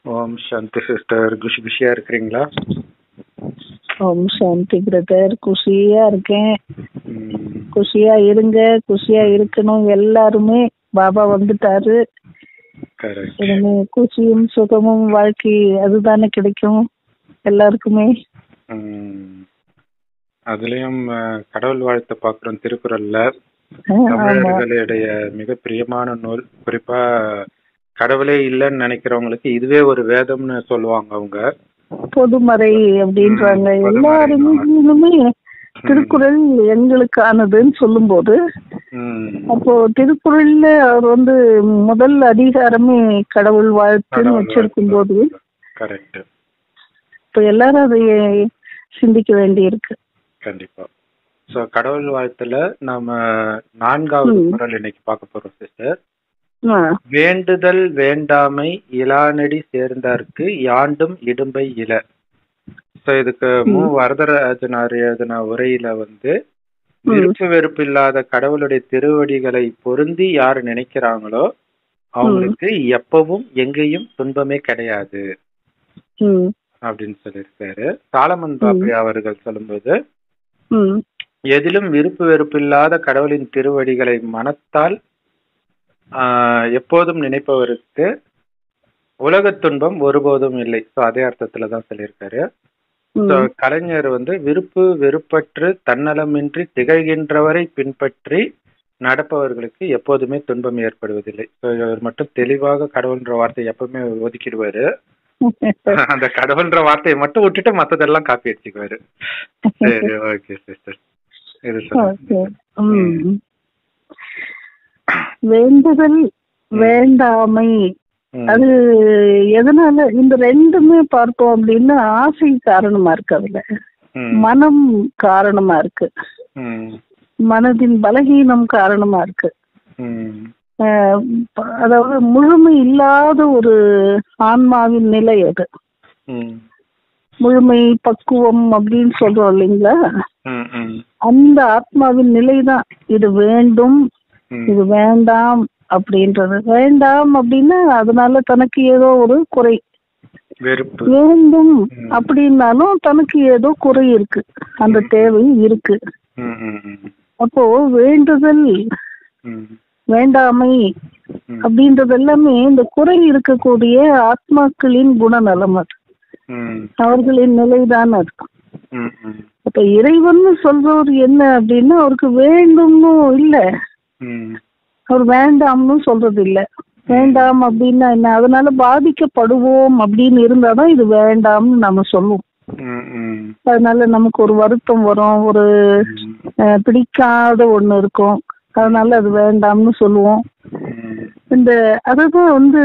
ஓம் சாந்தி sister குஷி குஷியா இருக்கிறீங்களா ஓம் Shanti brother குஷியா இருக்கேன் ம், குஷியா இருங்க குஷியா இருக்கணும் எல்லாருமே பாபா வந்துட்டாரு correct. இனிமே குஷியும் சுகமும் வாழ்க்கை அதுதானே கிடைக்கும் எல்லாருக்குமே ம். அதுலயும் அஹ், கடவுள் வாழ்த்து பாக்குறோம் திருக்குறள்ல ஆஹ் ஆமா தமிழர்களுடைய மிக பிரியமான நூல் குறிப்பா கடவுளே இல்லைன்னு நினைக்கிறவங்களுக்கு இதுவே ஒரு வேதம்னு சொல்லுவாங்க அவங்க பொதுமறை அப்படின்றாங்க ம், பொதுமறை எல்லாருமே இனிமே திருக்குறள் எங்களுக்கானதுன்னு சொல்லும்போது ம், அப்போ திருக்குறள்ல அவர் வந்து முதல் அதிகாரமே கடவுள் வாழ்த்துன்னு கடவுள் வச்சிருக்கும் போது கரெக்ட் இப்ப எல்லாரும் அதை சிந்திக்க வேண்டியிருக்கு கண்டிப்பா சோ கடவுள் வாழ்த்துல நாம நான்காவது ம். குறள் இன்னைக்கு பார்க்க போறோம் சிஸ்டர் ஆ, வேண்டுதல் வேண்டாமை இலானடி சேர்ந்தார்க்கு யாண்டும் இடும்பை இல சோ இதுக்கு மு வரதராஜனார் எழுதின உரையில வந்து விருப்பு வெறுப்பு இல்லாத கடவுளுடைய திருவடிகளை பொருந்தி யார் நினைக்கிறாங்களோ அவங்களுக்கு எப்பவும் எங்கேயும் துன்பமே கிடையாது ம், அப்படின்னு சொல்லியிருக்காரு சாலமன் பாப்பி அவர்கள் சொல்லும்போது ம், எதிலும் விருப்பு வெறுப்பு இல்லாத கடவுளின் திருவடிகளை மனத்தால் ஆஹ், எப்போதும் நினைப்பவருக்கு உலகத் துன்பம் ஒருபோதும் இல்லை ஸோ அதே அர்த்தத்துல தான் சொல்லியிருக்காரு ம், So, கலைஞர் வந்து விருப்பு வெறுப்பற்று தன்னலமின்றி திகழ்கின்றவரை பின்பற்றி நடப்பவர்களுக்கு எப்போதுமே துன்பம் ஏற்படுவதில்லை ஸோ இவர் மட்டும் தெளிவாக கடவுள்ன்ற வார்த்தையை எப்பவுமே ஒதுக்கிடுவாரு அந்த கடவுள்ன்ற வார்த்தையை மட்டும் விட்டுட்டு மத்ததெல்லாம் காப்பி அடிச்சுக்குவாரு சரி ஓகே சிஸ்டர் இது சொல்லுங்க ஓகே. ம். வேண்டுதல் வேண்டாமை ம், அது எதனால இந்த ரெண்டுமே பார்த்தோம் அப்படின்னா ஆசை காரணமா இருக்கு அதுல ம், மனம் காரணமா இருக்கு ம், மனதின் பலகீனம் காரணமா இருக்கு ம், அஹ் ப- அதாவது முழுமை இல்லாத ஒரு ஆன்மாவின் நிலை அது ம், முழுமை பக்குவம் அப்படின்னு சொல்றோம் இல்லைங்களா ம், ம், அந்த ஆத்மாவின் நிலைதான் இது வேண்டும் ம், இது வேண்டாம் அப்படின்றது வேண்டாம் அப்படின்னா அதனால தனக்கு ஏதோ ஒரு குறை வெறுப்பு வேண்டும் அப்படின்னாலும் தனக்கு ஏதோ குறை இருக்கு அந்த தேவை இருக்கு ம், ம், ம், அப்போ வேண்டுதல் ம், வேண்டாமை ம், அப்படின்றது எல்லாமே இந்த குறை இருக்கக்கூடிய ஆத்மாக்களின் குணநலம் அது ம், அவர்களின் நிலைதான் அது ம், ம், அப்ப இறைவன் சொல்றவர் என்ன அப்படின்னா அவருக்கு வேண்டும்னு இல்ல ம், அவர் வேண்டாம்னு சொல்றது இல்ல வேண்டாம் அப்படின்னா என்ன அதனால பாதிக்கப்படுவோம் அப்படின்னு இருந்தாதான் இது வேண்டாம்னு நம்ம சொல்லுவோம் ம், ம், அதனால நமக்கு ஒரு வருத்தம் வரும் ஒரு அஹ், பிடிக்காத ஒண்ணு இருக்கும் அதனால அது வேண்டாம்னு சொல்லுவோம் ம், இந்த அதுதான் வந்து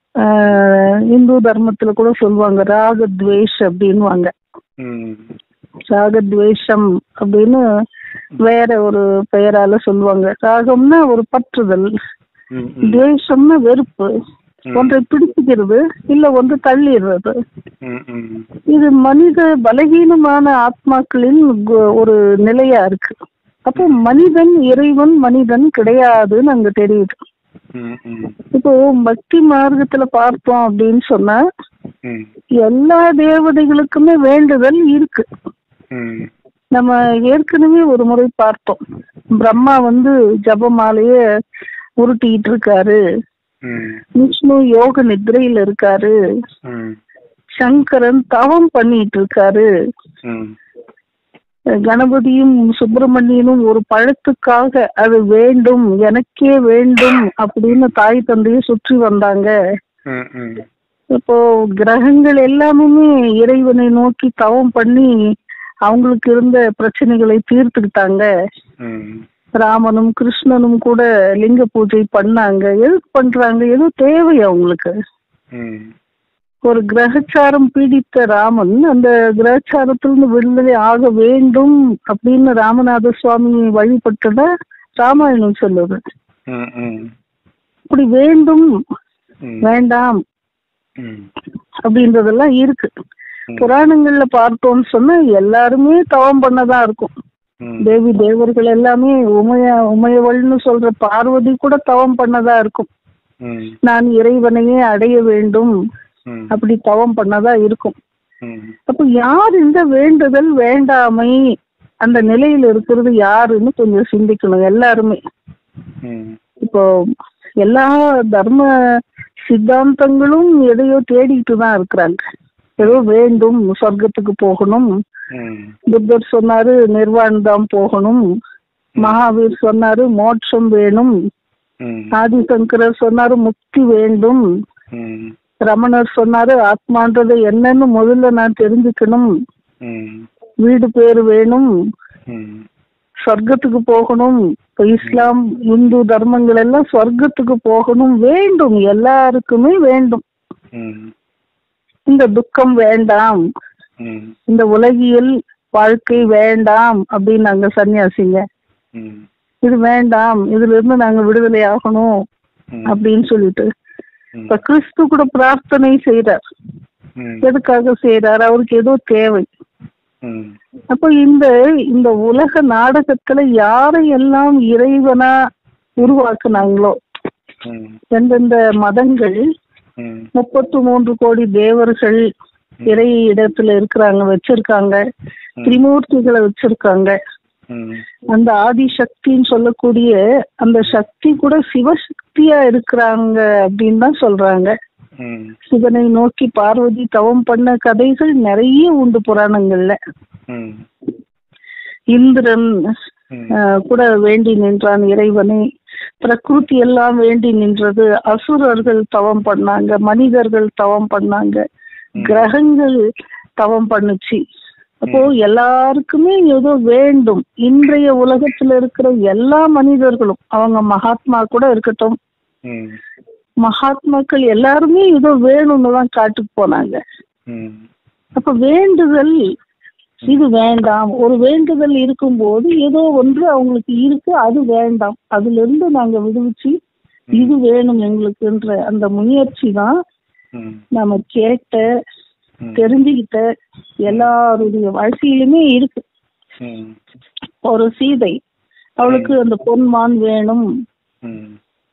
அஹ், இந்து தர்மத்துல கூட சொல்லுவாங்க ராகத்வேஷ் அப்படின்வாங்க ம், ராகத்வேஷம் அப்படின்னு வேற ஒரு பெயரால சொல்லுவாங்க ராகம்னா ஒரு பற்றுதல் ம், ம், துவேஷம்னா வெறுப்பு ஒன்றை பிடிச்சுக்கிறது இல்ல ஒன்று தள்ளிடுறது ம், ம், இது மனித பலகீனமான ஆத்மாக்களின் கு- ஒரு நிலையா இருக்கு அப்போ மனிதன் இறைவன் மனிதன் கிடையாதுன்னு அங்க தெரியுது ம், ம், இப்போ பக்தி மார்க்கத்துல பார்த்தோம் அப்படின்னு சொன்னா ம், எல்லா தேவதைகளுக்குமே வேண்டுதல் இருக்கு ம், நம்ம ஏற்கனவே ஒரு முறை பார்த்தோம் பிரம்மா வந்து ஜபமாலைய உருட்டிட்டு இருக்காரு ம், விஷ்ணு யோக நித்ரையில இருக்காரு ம், சங்கரன் தவம் பண்ணிட்டு இருக்காரு ம், கணபதியும் சுப்பிரமணியனும் ஒரு பழத்துக்காக அது வேண்டும் எனக்கே வேண்டும் அப்படின்னு தாய் தந்தையை சுற்றி வந்தாங்க ம், ம், இப்போ கிரகங்கள் எல்லாமுமே இறைவனை நோக்கி தவம் பண்ணி அவங்களுக்கு இருந்த பிரச்சனைகளை தீர்த்துக்கிட்டாங்க ம், ராமனும் கிருஷ்ணனும் கூட லிங்க பூஜை பண்ணாங்க எதுக்கு பண்றாங்க ஏதோ தேவை அவங்களுக்கு ம், ஒரு கிரகச்சாரம் பீடித்த ராமன் அந்த கிரகச்சாரத்திலிருந்து விடுதலை ஆக வேண்டும் அப்படின்னு ராமநாத சுவாமி வழிபட்டத ராமாயணம் சொல்லுது ம், ம், இப்படி வேண்டும் ம், வேண்டாம் ம், அப்படின்றதெல்லாம் இருக்கு புராணங்கள்ல பார்த்தோம்னு சொன்னா எல்லாருமே தவம் பண்ணதா இருக்கும் ம், தேவி தேவர்கள் எல்லாமே உமைய உமையவள்னு சொல்ற பார்வதி கூட தவம் பண்ணதா இருக்கும் ம், நான் இறைவனையே அடைய வேண்டும் ம், அப்படி தவம் பண்ணதா இருக்கும் ம், அப்ப யார் இந்த வேண்டுதல் வேண்டாமை அந்த நிலையில இருக்கிறது யாருன்னு கொஞ்சம் சிந்திக்கணும் எல்லாருமே ம், இப்போ எல்லா தர்ம சித்தாந்தங்களும் எதையோ தேடிட்டு தான் இருக்கிறாங்க ஏதோ வேண்டும் சொர்க்கத்துக்கு போகணும் ம், புத்தர் சொன்னாரு நிர்வாணம் போகணும் மகாவீர் சொன்னாரு மோட்சம் வேணும் ம், ஆதிசங்கரர் சொன்னாரு முக்தி வேண்டும் ம், ரமணர் சொன்னாரு ஆத்மான்றது என்னன்னு முதல்ல நான் தெரிஞ்சுக்கணும் ம், வீடு பேர் வேணும் ம், சொர்க்கத்துக்கு போகணும் இப்ப இஸ்லாம் இந்து தர்மங்கள் எல்லாம் சொர்க்கத்துக்கு போகணும் வேண்டும் எல்லாருக்குமே வேண்டும் ம், இந்த துக்கம் வேண்டாம் ம், இந்த உலகியல் வாழ்க்கை வேண்டாம் அப்படின்னு நாங்க சன்னியாசிங்க ம், இது வேண்டாம் இதுல இருந்து நாங்க விடுதலை ஆகணும் ம், அப்படின்னு சொல்லிட்டு ம், இப்ப கிறிஸ்து கூட பிரார்த்தனை செய்யறார் ம், எதுக்காக செய்யறார் அவருக்கு ஏதோ தேவை ம், அப்போ இந்த இந்த உலக நாடகத்துல யாரையெல்லாம் இறைவனா உருவாக்குனாங்களோ ம், எந்தெந்த மதங்கள் ம், முப்பத்து மூன்று கோடி தேவர்கள் இறை இடத்துல இருக்கிறாங்க வச்சிருக்காங்க திரிமூர்த்திகளை வச்சிருக்காங்க ம், அந்த ஆதி சக்தின்னு சொல்லக்கூடிய அந்த சக்தி கூட சிவசக்தியா இருக்கிறாங்க அப்படின்னு தான் சொல்றாங்க ம், சிவனை நோக்கி பார்வதி தவம் பண்ண கதைகள் நிறைய உண்டு புராணங்கள்ல ம், இந்திரன் ம், ஆஹ், கூட வேண்டி நின்றான் இறைவனை பிரகிருதி எல்லாம் வேண்டி நின்றது அசுரர்கள் தவம் பண்ணாங்க மனிதர்கள் தவம் பண்ணாங்க கிரகங்கள் தவம் பண்ணுச்சு அப்போ எல்லாருக்குமே ஏதோ வேண்டும் இன்றைய உலகத்துல இருக்கிற எல்லா மனிதர்களும் அவங்க மகாத்மா கூட இருக்கட்டும் ம், மகாத்மாக்கள் எல்லாருமே ஏதோ வேணும்னு தான் காட்டுக்கு போனாங்க ம், அப்ப வேண்டுதல் இது வேண்டாம் ஒரு வேண்டுதல் இருக்கும்போது ஏதோ ஒன்று அவங்களுக்கு இருக்கு அது வேண்டாம் அதுல இருந்து நாங்க விடுவிச்சு இது வேணும் எங்களுக்குன்ற அந்த முயற்சி தான் ம், நம்ம கேட்ட ம், தெரிஞ்சுக்கிட்ட எல்லாருடைய வாழ்க்கையிலுமே இருக்கு ம், ஒரு சீதை அவளுக்கு அந்த பொன்மான் வேணும் ம்,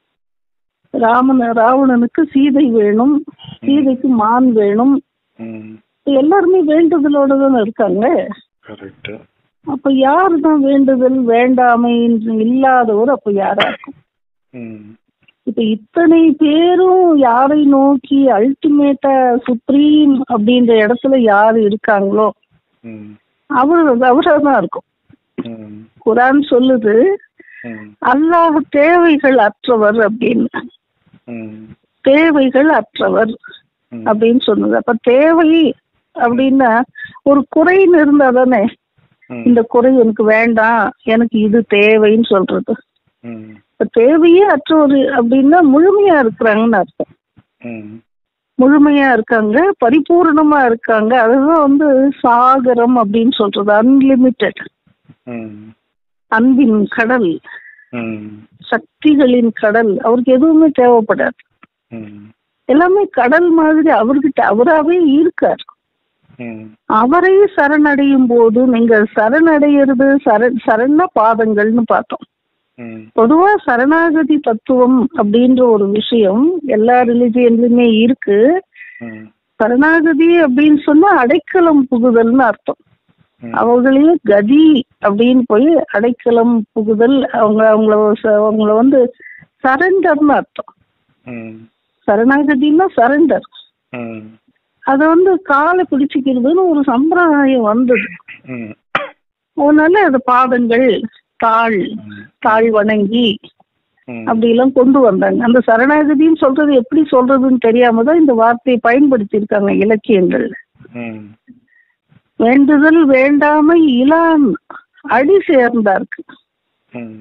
ராமன் ராவணனுக்கு சீதை வேணும் சீதைக்கு மான் வேணும் ம், எல்லாருமே வேண்டுதலோட தானே இருக்காங்க correct. அப்ப யாரு தான் வேண்டுதல் வேண்டாமை என்று இல்லாதவர் அப்ப யாரா இருக்கும் ம், இப்ப இத்தனை பேரும் யாரை நோக்கி அல்டிமேட்டா சுப்ரீம் அப்படின்ற இடத்துல யாரு இருக்காங்களோ ம், அவர் அவரா தான் இருக்கும் ம், குரான் சொல்லுது ம், அல்லாஹ் தேவைகள் அற்றவர் அப்படின்னு ம், தேவைகள் அற்றவர் ம், அப்படின்னு சொன்னது அப்ப தேவை அப்படின்னா ஒரு குறைன்னு இருந்தா தானே ம், இந்த குறை எனக்கு வேண்டாம் எனக்கு இது தேவைன்னு சொல்றது ம், இப்ப தேவையே அற்றவர் அப்படின்னா முழுமையா இருக்கிறாங்கன்னு அர்த்தம் ம், முழுமையா இருக்காங்க பரிபூர்ணமா இருக்காங்க அதுதான் வந்து சாகரம் அப்படின்னு சொல்றது அன்லிமிட்டெட் ம், அன்பின் கடல் ம், சக்திகளின் கடல் அவருக்கு எதுவுமே தேவைப்படாது ம், எல்லாமே கடல் மாதிரி அவர்கிட்ட அவராவே இருக்கார் ம், அவரை சரணடையும் போது நீங்க சரணடைகிறது சரண் சரண பாதங்கள்னு பார்த்தோம் ம், பொதுவா சரணாகதி தத்துவம் அப்படின்ற ஒரு விஷயம் எல்லா ரிலிஜியன்லயுமே இருக்கு ம், சரணாகதி அப்படின்னு சொன்னா அடைக்கலம் புகுதல்னு அர்த்தம் ம், அவர்களே கதி அப்படின்னு போய் அடைக்கலம் புகுதல் அவங்க அவங்கள ச- அவங்கள வந்து சரண்டர்னு அர்த்தம் ம், சரணாகதின்னா சரண்டர் ம், அத வந்து காலை பிடிச்சிக்கிறதுன்னு ஒரு சம்பிரதாயம் வந்தது ம், அதனால அது பாதங்கள் தாழ் தாழ் வணங்கி ம், அப்படி எல்லாம் கொண்டு வந்தாங்க அந்த சரணாகதின்னு சொல்றது எப்படி சொல்றதுன்னு தெரியாம தான் இந்த வார்த்தையை பயன்படுத்தி இருக்காங்க இலக்கியங்கள் ம், வேண்டுதல் வேண்டாமை இலான் அடி சேர்ந்தார்க்கு ம்,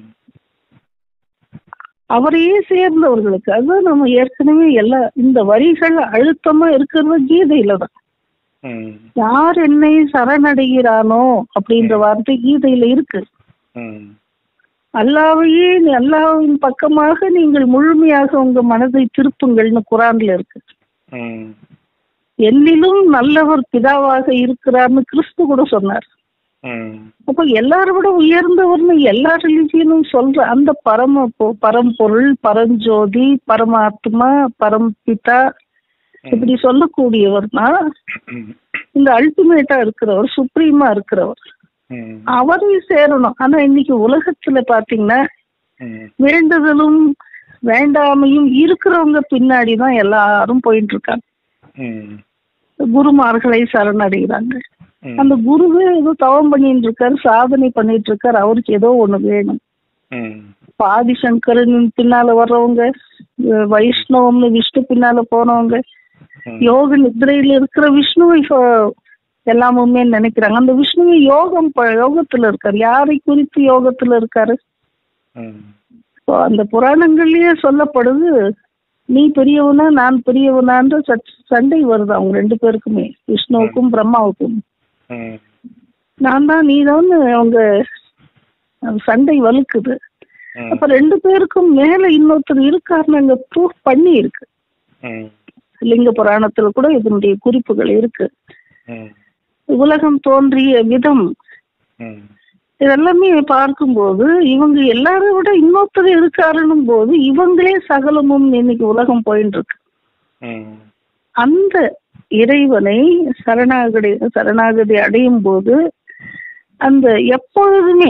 அவரையே சேர்ந்தவர்களுக்கு அதுதான் நம்ம ஏற்கனவே எல்லா இந்த வரிகள் அழுத்தமா இருக்கிறது கீதையில தான் ம், யார் என்னை சரணடைகிறானோ அப்படின்ற வார்த்தை கீதையில இருக்கு ம், அல்லாவையே அல்லாவின் பக்கமாக நீங்கள் முழுமையாக உங்க மனதை திருப்புங்கள்னு குரான்ல இருக்கு ம், என்னிலும் நல்லவர் பிதாவாக இருக்கிறார்னு கிறிஸ்து கூட சொன்னார் ம், அப்ப எல்லாரை விட உயர்ந்தவர்னு எல்லா ரிலிஜியனும் சொல்ற அந்த பரம பொ- பரம்பொருள் பரஞ்சோதி பரமாத்மா பரம்பிதா இப்படி சொல்லக்கூடியவர்னா ம். இந்த அல்டிமேட்டா இருக்கிறவர் சுப்ரீமா இருக்கிறவர் ம். அவரையும் சேரணும் ஆனா இன்னைக்கு உலகத்துல பாத்தீங்கன்னா ம். வேண்டுதலும் வேண்டாமையும் இருக்கிறவங்க பின்னாடி தான் எல்லாரும் போயிட்டு இருக்காங்க ம். குருமார்களை சரணடைகிறாங்க ம். அந்த குருவே ஏதோ தவம் பண்ணிட்டு இருக்காரு சாதனை பண்ணிட்டு இருக்காரு அவருக்கு ஏதோ ஒண்ணு வேணும் ம். இப்ப ஆதிசங்கரன் பின்னால வர்றவங்க அஹ் வைஷ்ணவம்னு விஷ்ணு பின்னால போனவங்க ம். யோக நித்ரையில இருக்கிற விஷ்ணுவை இப்போ எல்லாமுமே நினைக்கிறாங்க அந்த விஷ்ணுவை யோகம் ப- யோகத்துல இருக்காரு யாரை குறித்து யோகத்துல இருக்காரு ம். இப்போ அந்த புராணங்கள்லயே சொல்லப்படுது நீ பெரியவனா நான் பெரியவனான்ற சட்- சண்டை வருது அவங்க ரெண்டு பேருக்குமே விஷ்ணுவுக்கும் பிரம்மாவுக்கும் ம். நான் தான் நீ தான் அவங்க அஹ், சண்டை வலுக்குது ம். அப்ப ரெண்டு பேருக்கும் மேல இன்னொருத்தர் இருக்காருன்னு அங்க ப்ரூஃப் பண்ணி இருக்கு ம். லிங்க புராணத்துல கூட இதனுடைய குறிப்புகள் இருக்கு ம். உலகம் தோன்றிய விதம் ம். இதெல்லாமே பார்க்கும்போது இவங்க எல்லாரும் விட இன்னொருத்தர் இருக்காருன்னும் போது இவங்களே சகலமும் இன்னைக்கு உலகம் போயிட்டு இருக்கு ம். அந்த இறைவனை சரணாகதி சரணாகதி அடையும் போது அந்த எப்பொழுதுமே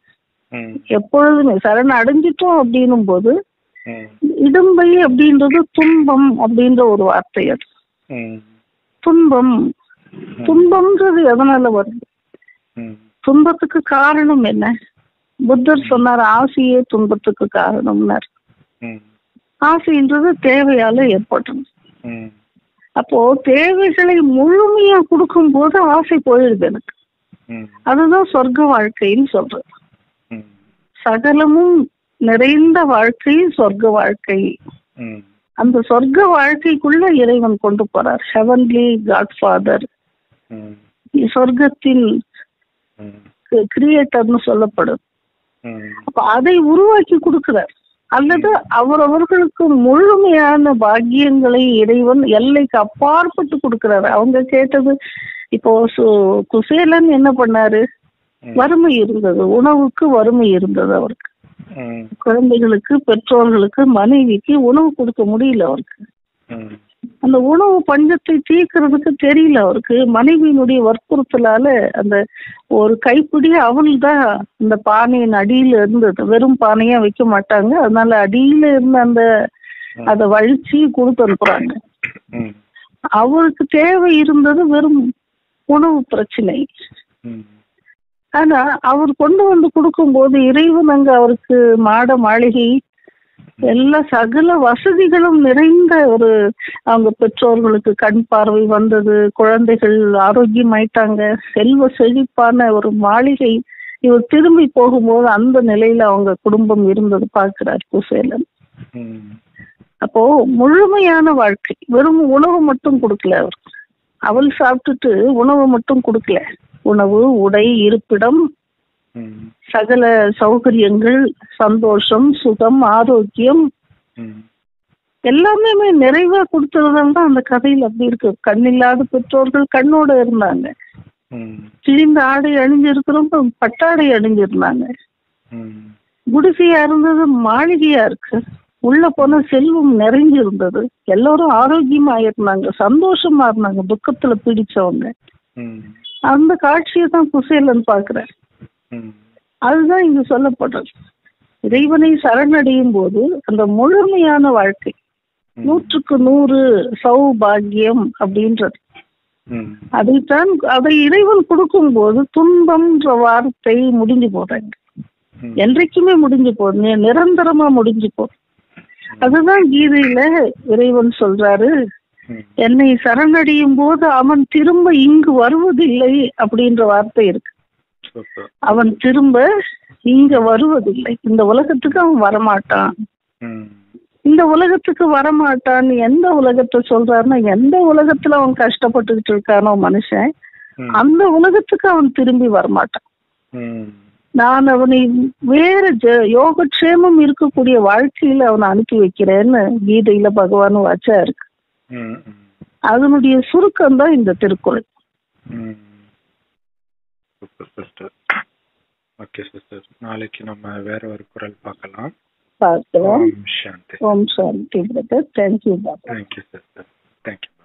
ம். எப்பொழுதுமே சரண அடைஞ்சிட்டோம் அப்படின்னும் போது ம். இடும்பை அப்படின்றது துன்பம் அப்படின்ற ஒரு வார்த்தை அது ம். துன்பம் துன்பம்ன்றது எதனால வருது ம். துன்பத்துக்கு காரணம் என்ன புத்தர் சொன்னார் ஆசையே துன்பத்துக்கு காரணம்னார் ம். ஆசைன்றது தேவையால ஏற்படும் ம். அப்போ தேவைகளை முழுமையா கொடுக்கும் போது ஆசை போயிடுது எனக்கு ம். அதுதான் சொர்க்க வாழ்க்கைன்னு சொல்றது ம். சகலமும் நிறைந்த வாழ்க்கை சொர்க்க வாழ்க்கை ம். அந்த சொர்க்க வாழ்க்கைக்குள்ள இறைவன் கொண்டு போறார் ஹெவன்லி காட்ஃபாதர் ம். சொர்க்கத்தின் ம். கிரியேட்டர்னு சொல்லப்படுது ம். அப்ப அதை உருவாக்கி கொடுக்கிறார் அல்லது அவரவர்களுக்கு முழுமையான பாக்கியங்களை இறைவன் எல்லைக்கு அப்பாற்பட்டு கொடுக்கிறார் அவங்க கேட்டது இப்போ சு- குசேலன் என்ன பண்ணாரு ம். வறுமை இருந்தது உணவுக்கு வறுமை இருந்தது அவருக்கு ம். குழந்தைகளுக்கு பெற்றோர்களுக்கு மனைவிக்கு உணவு கொடுக்க முடியல அவருக்கு ம். அந்த உணவு பஞ்சத்தை தீர்க்கறதுக்கு தெரியல அவருக்கு மனைவியினுடைய வற்புறுத்தலால அந்த ஒரு கைப்பிடி அவள் தான் அந்த பானையின் அடியில இருந்தது வெறும் பானையா வைக்க மாட்டாங்க அதனால அடியில இருந்த அந்த அதை வழிச்சு கொடுத்து அனுப்புறாங்க ம். அவருக்கு தேவை இருந்தது வெறும் உணவு பிரச்சனை ம். ஆனா அவர் கொண்டு வந்து கொடுக்கும்போது இறைவன் அங்க அவருக்கு மாட மாளிகை எல்லா சகல வசதிகளும் நிறைந்த ஒரு அவங்க பெற்றோர்களுக்கு கண் பார்வை வந்தது குழந்தைகள் ஆரோக்கியமாயிட்டாங்க செல்வ செழிப்பான ஒரு மாளிகை இவர் திரும்பி போகும்போது அந்த நிலையில அவங்க குடும்பம் இருந்தது பார்க்கிறார் குசேலன் ம். அப்போ முழுமையான வாழ்க்கை வெறும் உணவு மட்டும் கொடுக்கல அவர் அவள் சாப்பிட்டுட்டு உணவு மட்டும் கொடுக்கல உணவு உடை இருப்பிடம் ம். சகல சௌகரியங்கள் சந்தோஷம் சுகம் ஆரோக்கியம் ம். எல்லாமே நிறைவா கொடுத்ததுதான் தான் அந்த கதையில அப்படி இருக்கு கண்ணில்லாத பெற்றோர்கள் கண்ணோட இருந்தாங்க ம். கிழிந்த ஆடை அணிஞ்சிருக்கிறவங்க பட்டாடை அணிஞ்சிருந்தாங்க ம். குடிசையா இருந்தது மாளிகையா இருக்கு உள்ள போன செல்வம் நிறைஞ்சிருந்தது எல்லாரும் ஆரோக்கியமா இருந்தாங்க சந்தோஷமா இருந்தாங்க துக்கத்துல பிடிச்சவங்க ம். அந்த காட்சியை தான் குசேலன் பாக்குறேன் ம். அதுதான் இங்க சொல்லப்படுறது இறைவனை சரணடையும் போது அந்த முழுமையான வாழ்க்கை நூற்றுக்கு நூறு சௌபாகியம் அப்படின்றது ம். அதைத்தான் அதை இறைவன் கொடுக்கும்போது துன்பம்ன்ற வார்த்தை முடிஞ்சு போறாங்க ம். என்றைக்குமே முடிஞ்சு போகுது நி- நிரந்தரமா முடிஞ்சு போகுது அதுதான் கீதையில இறைவன் சொல்றாரு ம். என்னை சரணடையும் போது அவன் திரும்ப இங்கு வருவதில்லை அப்படின்ற வார்த்தை இருக்கு சூப்பர் அவன் திரும்ப இங்க வருவதில்லை இந்த உலகத்துக்கு அவன் வரமாட்டான் ம். இந்த உலகத்துக்கு வரமாட்டான்னு எந்த உலகத்தை சொல்றாருன்னா எந்த உலகத்துல அவன் கஷ்டப்பட்டுக்கிட்டு இருக்கானோ மனுஷன் ம். அந்த உலகத்துக்கு அவன் திரும்பி வரமாட்டான் ம். நான் அவனை வேற ஜ- யோகக்ஷேமம் இருக்கக்கூடிய வாழ்க்கையில அவனை அனுப்பி வைக்கிறேன்னு கீதையில பகவான் வாச்சா இருக்கு ம். ம். அதனுடைய சுருக்கம் தான் இந்த திருக்குறள் ம். சூப்பர் சிஸ்டர் ஓகே சிஸ்டர் நாளைக்கு நம்ம வேற ஒரு குரல் பார்க்கலாம் பார்க்கலாம் Om Shanti Om Shanti brother thank you Baba thank you sister thank you